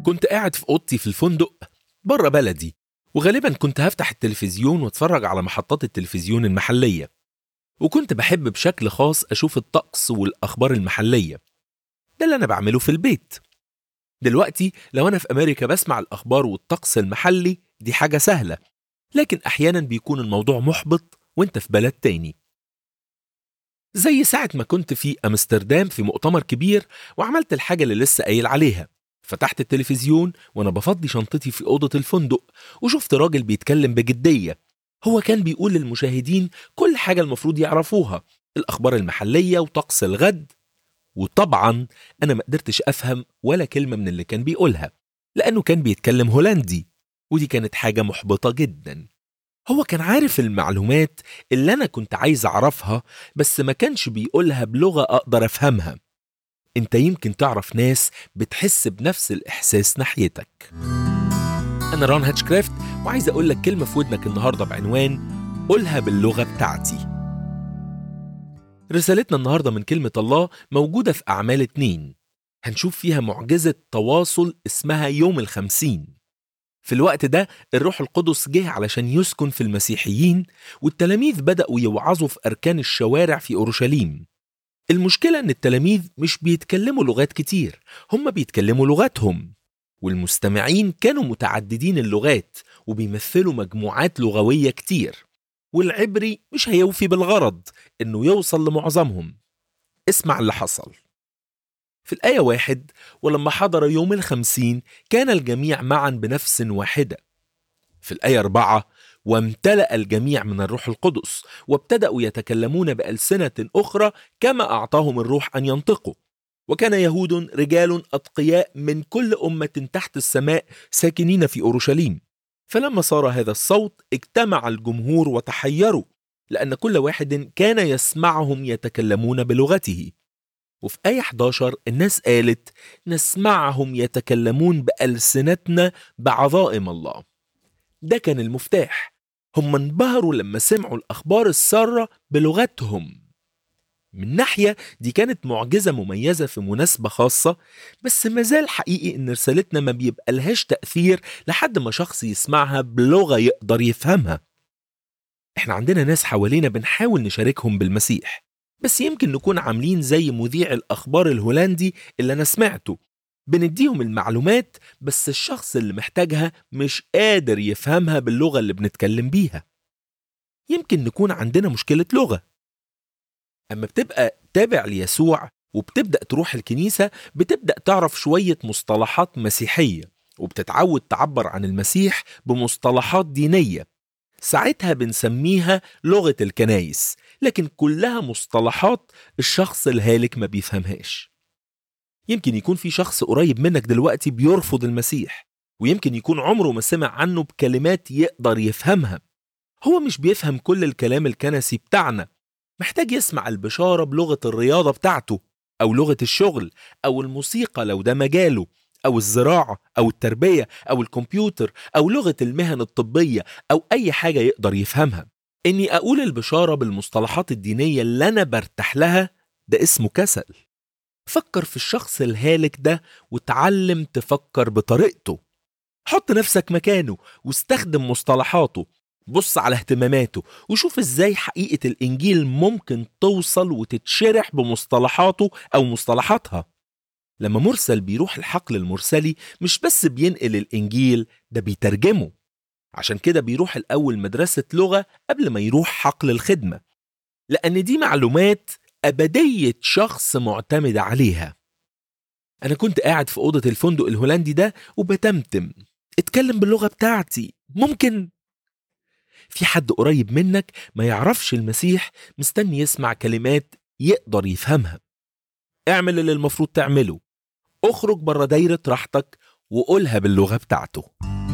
كنت قاعد في أوضتي في الفندق بره بلدي وغالبا كنت هفتح التلفزيون واتفرج على محطات التلفزيون المحلية وكنت بحب بشكل خاص أشوف الطقس والأخبار المحلية ده اللي أنا بعمله في البيت دلوقتي لو أنا في أمريكا بسمع الأخبار والطقس المحلي دي حاجة سهلة لكن أحيانا بيكون الموضوع محبط وانت في بلد تاني زي ساعة ما كنت في أمستردام في مؤتمر كبير وعملت الحاجة اللي لسه قايل عليها فتحت التلفزيون وأنا بفضي شنطتي في أوضة الفندق وشفت راجل بيتكلم بجدية هو كان بيقول للمشاهدين كل حاجة المفروض يعرفوها الأخبار المحلية وطقس الغد وطبعا أنا ما قدرتش أفهم ولا كلمة من اللي كان بيقولها لأنه كان بيتكلم هولندي ودي كانت حاجة محبطة جدا هو كان عارف المعلومات اللي أنا كنت عايز أعرفها بس ما كانش بيقولها بلغة أقدر أفهمها أنت يمكن تعرف ناس بتحس بنفس الإحساس ناحيتك أنا ران هاتشكرافت وعايز أقول لك كلمة في ودنك النهاردة بعنوان قولها باللغة بتاعتي رسالتنا النهاردة من كلمة الله موجودة في أعمال اتنين هنشوف فيها معجزة تواصل اسمها يوم الخمسين في الوقت ده الروح القدس جه علشان يسكن في المسيحيين والتلاميذ بدأوا يوعظوا في أركان الشوارع في أورشليم المشكلة إن التلاميذ مش بيتكلموا لغات كتير هم بيتكلموا لغاتهم والمستمعين كانوا متعددين اللغات وبيمثلوا مجموعات لغوية كتير والعبري مش هيوفي بالغرض إنه يوصل لمعظمهم اسمع اللي حصل في الآية واحد ولما حضر يوم الخمسين كان الجميع معا بنفس واحدة في الآية أربعة وامتلأ الجميع من الروح القدس وابتدأوا يتكلمون بألسنة أخرى كما أعطاهم الروح أن ينطقوا وكان يهود رجال أتقياء من كل أمة تحت السماء ساكنين في أورشليم فلما صار هذا الصوت اجتمع الجمهور وتحيروا لأن كل واحد كان يسمعهم يتكلمون بلغته وفي آية 11 الناس قالت نسمعهم يتكلمون بألسنتنا بعظائم الله ده كان المفتاح هم انبهروا لما سمعوا الأخبار السارة بلغتهم من ناحية دي كانت معجزة مميزة في مناسبة خاصة بس مازال حقيقي إن رسالتنا ما بيبقى لهاش تأثير لحد ما شخص يسمعها بلغة يقدر يفهمها احنا عندنا ناس حوالينا بنحاول نشاركهم بالمسيح بس يمكن نكون عاملين زي مذيع الأخبار الهولندي اللي أنا سمعته بنديهم المعلومات بس الشخص اللي محتاجها مش قادر يفهمها باللغة اللي بنتكلم بيها يمكن نكون عندنا مشكلة لغة أما بتبقى تابع ليسوع وبتبدأ تروح الكنيسة بتبدأ تعرف شوية مصطلحات مسيحية وبتتعود تعبر عن المسيح بمصطلحات دينية ساعتها بنسميها لغة الكنايس لكن كلها مصطلحات الشخص الهالك ما بيفهمهاش يمكن يكون في شخص قريب منك دلوقتي بيرفض المسيح ويمكن يكون عمره ما سمع عنه بكلمات يقدر يفهمها هو مش بيفهم كل الكلام الكنسي بتاعنا محتاج يسمع البشارة بلغة الرياضة بتاعته أو لغة الشغل أو الموسيقى لو ده مجاله أو الزراعة أو التربية أو الكمبيوتر أو لغة المهن الطبية أو أي حاجة يقدر يفهمها إني أقول البشارة بالمصطلحات الدينية اللي أنا برتاح لها ده اسمه كسل فكر في الشخص الهالك ده وتعلم تفكر بطريقته حط نفسك مكانه واستخدم مصطلحاته بص على اهتماماته وشوف ازاي حقيقة الإنجيل ممكن توصل وتتشرح بمصطلحاته أو مصطلحاتها لما مرسل بيروح الحقل المرسلي مش بس بينقل الإنجيل ده بيترجمه عشان كده بيروح الأول مدرسة لغة قبل ما يروح حقل الخدمة لأن دي معلومات أبدية شخص معتمد عليها أنا كنت قاعد في أوضة الفندق الهولندي ده وبتمتم اتكلم باللغة بتاعتي ممكن في حد قريب منك ما يعرفش المسيح مستني يسمع كلمات يقدر يفهمها اعمل اللي المفروض تعمله اخرج بره دايرة راحتك وقولها باللغة بتاعته